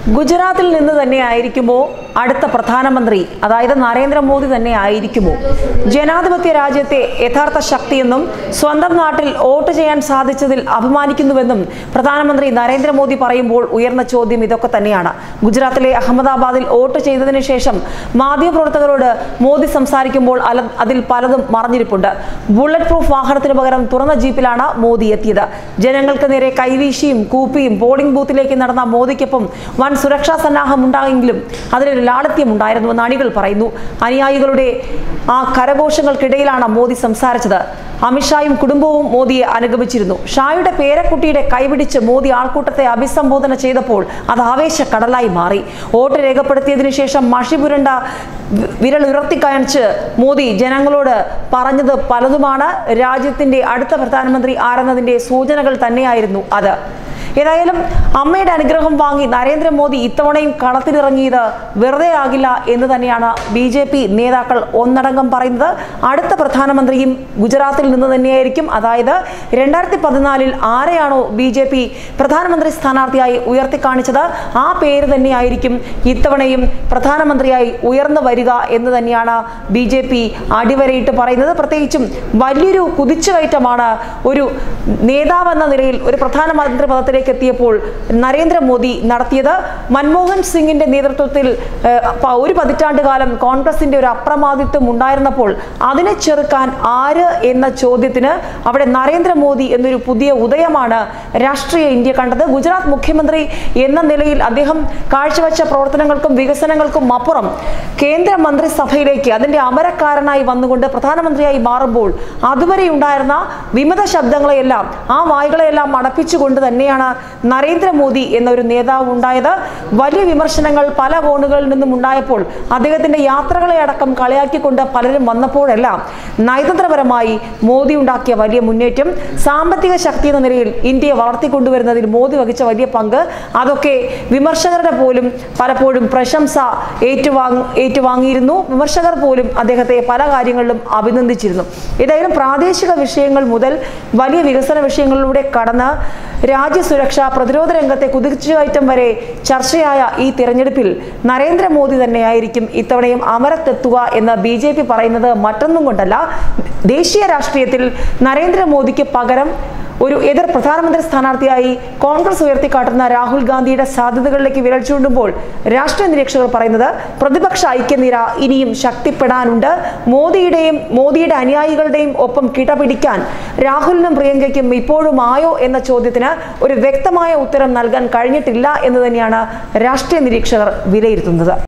ഗുജറാത്തിൽ നിന്ന് തന്നെ ആയിരിക്കുമോ അടുത്ത പ്രധാനമന്ത്രി അതായത് നരേന്ദ്രമോദി തന്നെ ആയിരിക്കുമോ ജനാധിപത്യ രാജ്യത്തെ യഥാർത്ഥ ശക്തിയെന്നും സ്വന്തം നാട്ടിൽ വോട്ട് ചെയ്യാൻ സാധിച്ചതിൽ അഭിമാനിക്കുന്നുവെന്നും പ്രധാനമന്ത്രി നരേന്ദ്രമോദി പറയുമ്പോൾ ഉയർന്ന ചോദ്യം ഇതൊക്കെ തന്നെയാണ് ഗുജറാത്തിലെ അഹമ്മദാബാദിൽ വോട്ട് ചെയ്തതിനു ശേഷം മാധ്യമപ്രവർത്തകരോട് മോദി സംസാരിക്കുമ്പോൾ അല- അതിൽ പലതും മറഞ്ഞിരിപ്പുണ്ട് ബുള്ളറ്റ് പ്രൂഫ് വാഹനത്തിന് പകരം തുറന്ന ജീപ്പിലാണ് മോദി എത്തിയത് ജനങ്ങൾക്ക് നേരെ കൈവീശിയും കൂപ്പിയും പോളിംഗ് ബൂത്തിലേക്ക് നടന്ന മോദിക്കൊപ്പം വൻ സുരക്ഷാ സന്നാഹം ഉണ്ടായെങ്കിലും അതിലൊരു ലാളിത്യം ഉണ്ടായിരുന്നുവെന്ന് അണികൾ പറയുന്നു അനുയായികളുടെ ആ കരഘോഷങ്ങൾക്കിടയിലാണ് മോദി സംസാരിച്ചത് അമിത്ഷായും കുടുംബവും മോദിയെ അനുഗമിച്ചിരുന്നു ഷായുടെ പേരക്കുട്ടിയുടെ കൈപിടിച്ച് മോദി ആൾക്കൂട്ടത്തെ അഭിസംബോധന ചെയ്തപ്പോൾ അത് ആവേശക്കടലായി മാറി വോട്ട് രേഖപ്പെടുത്തിയതിനു ശേഷം മഷി പുരണ്ട വി- വിരൽ ഉയർത്തി കാണിച്ച് മോദി ജനങ്ങളോട് പറഞ്ഞത് പലതുമാണ് രാജ്യത്തിന്റെ അടുത്ത പ്രധാനമന്ത്രി ആരെന്നതിന്റെ സൂചനകൾ തന്നെയായിരുന്നു അത് ഏതായാലും അമ്മയുടെ അനുഗ്രഹം വാങ്ങി നരേന്ദ്രമോദി ഇത്തവണയും കളത്തിലിറങ്ങിയത് വെറുതെ ആകില്ല എന്ന് തന്നെയാണ് ബി ജെ പി നേതാക്കൾ ഒന്നടങ്കം പറയുന്നത് അടുത്ത പ്രധാനമന്ത്രിയും ഗുജറാത്തിൽ നിന്ന് തന്നെയായിരിക്കും അതായത് രണ്ടായിരത്തി പതിനാലിൽ ആരെയാണോ ബി ജെ പി പ്രധാനമന്ത്രി സ്ഥാനാർത്ഥിയായി ഉയർത്തിക്കാണിച്ചത് ആ പേര് തന്നെയായിരിക്കും ഇത്തവണയും പ്രധാനമന്ത്രിയായി ഉയർന്നു വരിക എന്ന് തന്നെയാണ് ബി ജെ പി അടിവരയിട്ട് പറയുന്നത് പ്രത്യേകിച്ചും വലിയൊരു കുതിച്ചുകയറ്റമാണ് ഒരു നേതാവെന്ന നിലയിൽ ഒരു പ്രധാനമന്ത്രി പദത്തിലേക്ക് എത്തിയപ്പോൾ നരേന്ദ്രമോദി നടത്തിയത് മൻമോഹൻ സിംഗിന്റെ നേതൃത്വത്തിൽ ഏഹ്, പ- ഒരു പതിറ്റാണ്ട് കാലം കോൺഗ്രസിന്റെ ഒരു അപ്രമാദിത്വം ഉണ്ടായിരുന്നപ്പോൾ അതിനെ ചെറുക്കാൻ ആര് എന്ന ചോദ്യത്തിന് അവിടെ നരേന്ദ്രമോദി എന്നൊരു പുതിയ ഉദയമാണ് രാഷ്ട്രീയ ഇന്ത്യ കണ്ടത് ഗുജറാത്ത് മുഖ്യമന്ത്രി എന്ന നിലയിൽ അദ്ദേഹം കാഴ്ചവെച്ച പ്രവർത്തനങ്ങൾക്കും വികസനങ്ങൾക്കും അപ്പുറം കേന്ദ്ര മന്ത്രിസഭയിലേക്ക് അതിന്റെ അമരക്കാരനായി വന്നുകൊണ്ട് പ്രധാനമന്ത്രിയായി മാറുമ്പോൾ അതുവരെ ഉണ്ടായിരുന്ന വിമത ശബ്ദങ്ങളെയെല്ലാം ആ വായ്കളെയെല്ലാം അടപ്പിച്ചുകൊണ്ട് തന്നെയാണ് നരേന്ദ്രമോദി എന്നൊരു നേതാവ് ഉണ്ടായത് വലിയ വിമർശനങ്ങൾ പല കോണുകളിൽ നിന്നും ഉണ്ടായപ്പോൾ അദ്ദേഹത്തിന്റെ യാത്രകളെ അടക്കം കളിയാക്കിക്കൊണ്ട് പലരും വന്നപ്പോഴെല്ലാം നയതന്ത്രപരമായി മോദി ഉണ്ടാക്കിയ വലിയ മുന്നേറ്റം സാമ്പത്തിക ശക്തി എന്ന നിലയിൽ ഇന്ത്യയെ വളർത്തിക്കൊണ്ടുവരുന്നതിൽ മോദി വഹിച്ച വലിയ പങ്ക് അതൊക്കെ വിമർശകരുടെ പോലും പലപ്പോഴും പ്രശംസ ഏറ്റുവാങ് ഏറ്റുവാങ്ങിയിരുന്നു വിമർശകർ പോലും അദ്ദേഹത്തെ പല കാര്യങ്ങളിലും അഭിനന്ദിച്ചിരുന്നു ഏതായാലും പ്രാദേശിക വിഷയങ്ങൾ മുതൽ വലിയ വികസന വിഷയങ്ങളിലൂടെ കടന്ന് രാജ്യസുരക്ഷ പ്രതിരോധ രംഗത്തെ കുതിച്ചുകയറ്റം വരെ ചർച്ചയായ ഈ തിരഞ്ഞെടുപ്പിൽ നരേന്ദ്രമോദി തന്നെയായിരിക്കും ഇത്തവണയും അമരത്തെത്തുക എന്ന് ബി ജെ പി പറയുന്നത് മറ്റൊന്നും കൊണ്ടല്ല ദേശീയ രാഷ്ട്രീയത്തിൽ നരേന്ദ്രമോദിക്ക് പകരം ഒരു എതിർ പ്രധാനമന്ത്രി സ്ഥാനാർത്ഥിയായി കോൺഗ്രസ് ഉയർത്തിക്കാട്ടുന്ന രാഹുൽ ഗാന്ധിയുടെ സാധ്യതകളിലേക്ക് വിരൽ ചൂണ്ടുമ്പോൾ രാഷ്ട്രീയ നിരീക്ഷകർ പറയുന്നത് പ്രതിപക്ഷ ഐക്യനിര ഇനിയും ശക്തിപ്പെടാനുണ്ട് മോദിയുടെയും മോദിയുടെ അനുയായികളുടെയും ഒപ്പം കിടപിടിക്കാൻ രാഹുലിനും പ്രിയങ്കയ്ക്കും ഇപ്പോഴും ആയോ എന്ന ചോദ്യത്തിന് ഒരു വ്യക്തമായ ഉത്തരം നൽകാൻ കഴിഞ്ഞിട്ടില്ല എന്ന് തന്നെയാണ് രാഷ്ട്രീയ നിരീക്ഷകർ വിലയിരുത്തുന്നത്